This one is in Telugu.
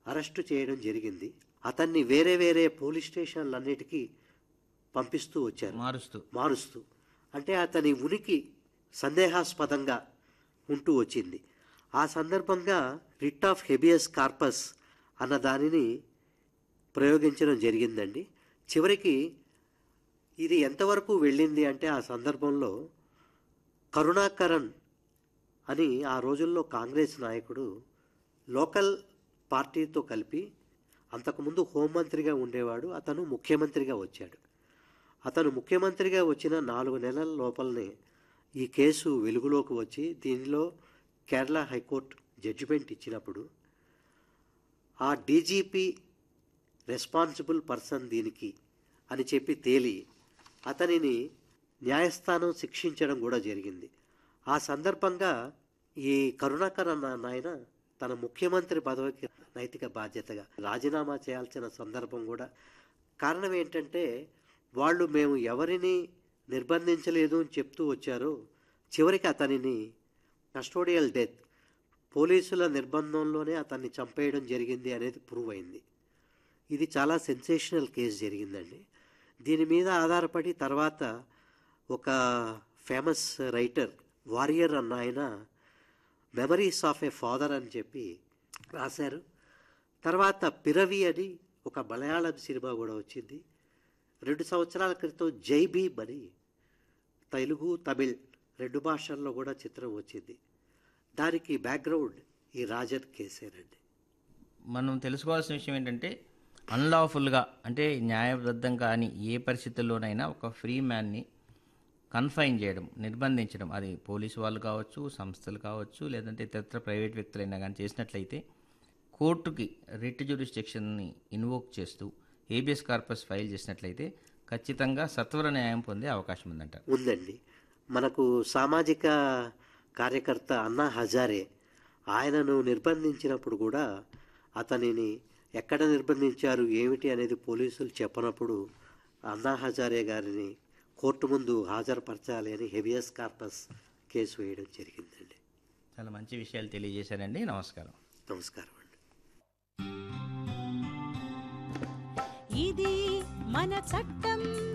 అరెస్టు చేయడం జరిగింది అతన్ని వేరే వేరే పోలీస్ స్టేషన్లన్నిటికీ పంపిస్తూ వచ్చారు మారుస్తూ మారుస్తూ అంటే అతని ఉనికి సందేహాస్పదంగా ఉంటూ వచ్చింది ఆ సందర్భంగా రిట్ ఆఫ్ హెబియస్ కార్పస్ అన్న దానిని ప్రయోగించడం జరిగిందండి చివరికి ఇది ఎంతవరకు వెళ్ళింది అంటే ఆ సందర్భంలో కరుణాకరన్ అని ఆ రోజుల్లో కాంగ్రెస్ నాయకుడు లోకల్ పార్టీతో కలిపి అంతకుముందు హోంమంత్రిగా ఉండేవాడు అతను ముఖ్యమంత్రిగా వచ్చాడు అతను ముఖ్యమంత్రిగా వచ్చిన నాలుగు నెలల లోపలనే ఈ కేసు వెలుగులోకి వచ్చి దీనిలో కేరళ హైకోర్టు జడ్జిమెంట్ ఇచ్చినప్పుడు ఆ డీజీపీ రెస్పాన్సిబుల్ పర్సన్ దీనికి అని చెప్పి తేలి అతనిని న్యాయస్థానం శిక్షించడం కూడా జరిగింది ఆ సందర్భంగా ఈ కరుణాకర్ అన్న నాయన తన ముఖ్యమంత్రి పదవికి నైతిక బాధ్యతగా రాజీనామా చేయాల్సిన సందర్భం కూడా కారణం ఏంటంటే వాళ్ళు మేము ఎవరిని నిర్బంధించలేదు అని చెప్తూ వచ్చారో చివరికి అతనిని కస్టోడియల్ డెత్ పోలీసుల నిర్బంధంలోనే అతన్ని చంపేయడం జరిగింది అనేది ప్రూవ్ అయింది ఇది చాలా సెన్సేషనల్ కేసు జరిగిందండి దీని మీద ఆధారపడి తర్వాత ఒక ఫేమస్ రైటర్ వారియర్ అన్న ఆయన మెమరీస్ ఆఫ్ ఏ ఫాదర్ అని చెప్పి రాశారు తర్వాత పిరవి అని ఒక మలయాళం సినిమా కూడా వచ్చింది రెండు సంవత్సరాల క్రితం జై భీమ్ అని తెలుగు తమిళ్ రెండు భాషల్లో కూడా చిత్రం వచ్చింది దానికి బ్యాక్గ్రౌండ్ ఈ రాజన్ కేసేనండి మనం తెలుసుకోవాల్సిన విషయం ఏంటంటే అన్లాఫుల్గా అంటే న్యాయబద్ధం కాని ఏ పరిస్థితుల్లోనైనా ఒక ఫ్రీ మ్యాన్ని కన్ఫైన్ చేయడం నిర్బంధించడం అది పోలీసు వాళ్ళు కావచ్చు సంస్థలు కావచ్చు లేదంటే ఇతర ప్రైవేట్ వ్యక్తులైనా కానీ చేసినట్లయితే కోర్టుకి రిట్ జ్యూరిస్డిక్షన్ని ఇన్వోక్ చేస్తూ ఏబిఎస్ కార్పస్ ఫైల్ చేసినట్లయితే ఖచ్చితంగా సత్వర న్యాయం పొందే అవకాశం ఉందంట ఉందండి మనకు సామాజిక కార్యకర్త అన్నా హజారే ఆయనను నిర్బంధించినప్పుడు కూడా అతనిని ఎక్కడ నిర్బంధించారు ఏమిటి అనేది పోలీసులు చెప్పనప్పుడు అన్నా హజారే గారిని కోర్టు ముందు హాజరుపరచాలి అని హెవియస్ కార్పస్ కేసు వేయడం జరిగిందండి చాలా మంచి విషయాలు తెలియజేశారండి నమస్కారం నమస్కారం అండి ఇది మన చట్టం